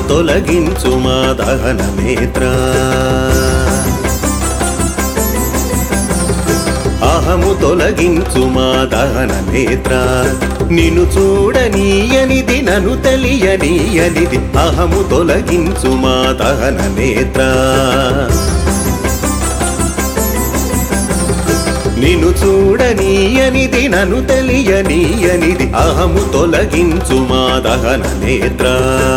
తొలగించు మా దహన నేత్ర అహము తొలగించు మా దహన నేత్ర నిన్ను చూడనీయనిది నన్ను తెలియనీయనిది అహము తొలగించు మా దహన నేత్ర నిన్ను చూడనీయనిది నన్ను తెలియనీయనిది అహము తొలగించు మా దహన నేత్ర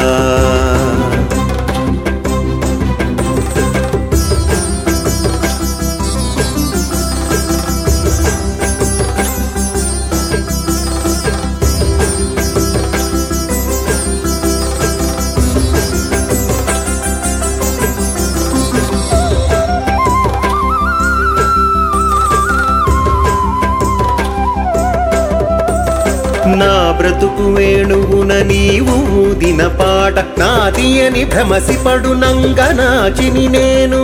నా బ్రతుకు వేణువున నీవు ఊదిన పాట నాది అని భ్రమసిపడు నంగనాచిని నేను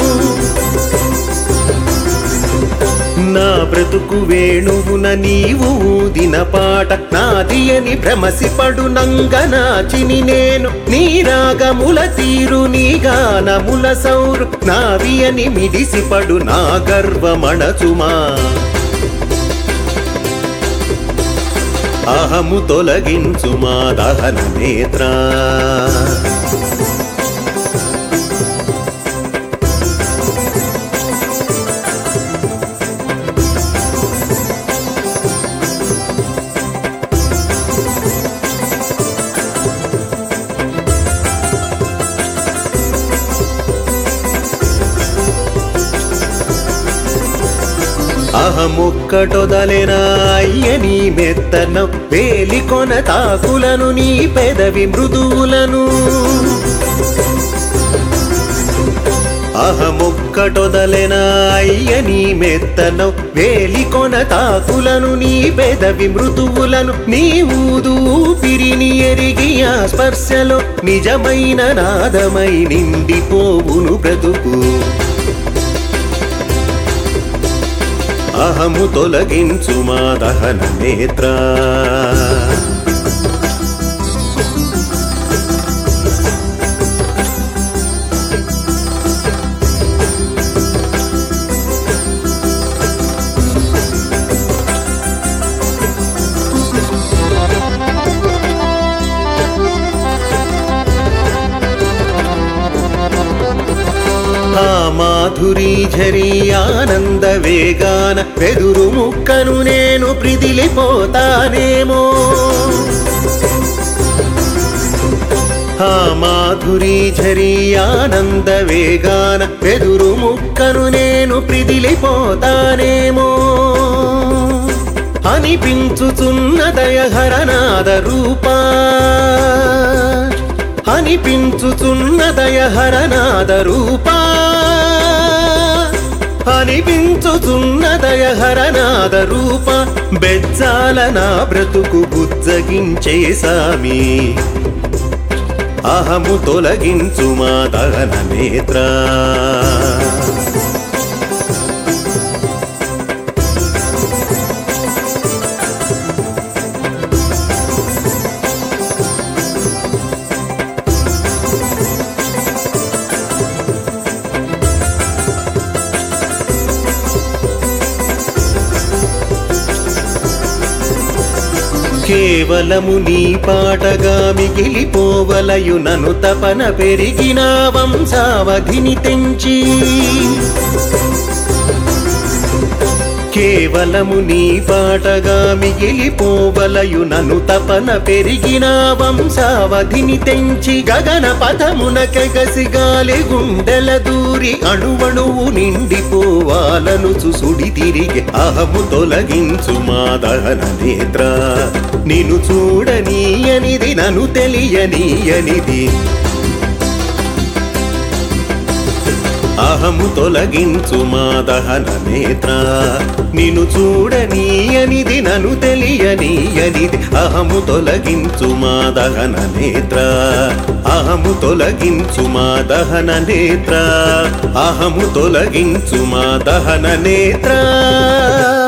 నా బ్రతుకు వేణువున నీవు ఊదిన పాట నాది అని భ్రమసిపడు నంగనాచిని నేను నీ రాగముల తీరు నీ గానముల సౌరు నావి అని మిడిసిపడు నా గర్వమణచుమా అహము తొలగించు మా దహన నేత్ర అహముక్కటొదలెన అయ్యని మెత్తన వేలికొన తాకులను నీ పెదవి మృదువులను అహముక్కటొదలెన అయ్యని మెత్తన వేలికొన తాకులను నీ పెదవి మృదువులను నీ ఊదు ఊపిరిని ఎరిగి ఆ స్పర్శలో నిజమైన నాదమై నిండిపోవును బ్రతుకు అహము తొలగించు మా దహన నేత్ర ఆ మాధురి ఝరి ఆనంద వేగాన వెదురు ముక్కను నేను ప్రిదిలిపోతానేమో ఆ మాధురి ఝరి ఆనంద వేగాన వెదురు ముక్కను నేను ప్రిదిలిపోతానేమో అనిపించుచున్న దయహరనాద రూపా అనిపించుచున్న దయహరనాద రూపా అనిపించుచున్న దయహరనాద రూప బెజ్జాల నా బ్రతుకు బుజ్జగించే సామి అహము తొలగించు మా దహన నేత్ర కేవలము నీ పాటగా మిగిలిపోవలయు నను తపన పెరిగిన వంశావధిని తెంచి కేవలము నీ పాటగా మిగిలిపోవలయు నను తపన పెరిగిన వంశావధిని తెంచి గగన పథమున కగసి గాలి గుండెల దూరి అణువణువు నిండిపోవాలను సుడి తిరిగి అహము తొలగించు మా దహన నేత్ర నిన్ను చూడనీయనిది నన్ను తెలియనీయనిది అహము తొలగించు మా దహన నేత్ర నిన్ను చూడనీయనిది నన్ను తెలియనీయనిది అహము తొలగించు మా దహన నేత్ర అహము తొలగించు మా దహన నేత్ర అహము తొలగించు మా దహన నేత్ర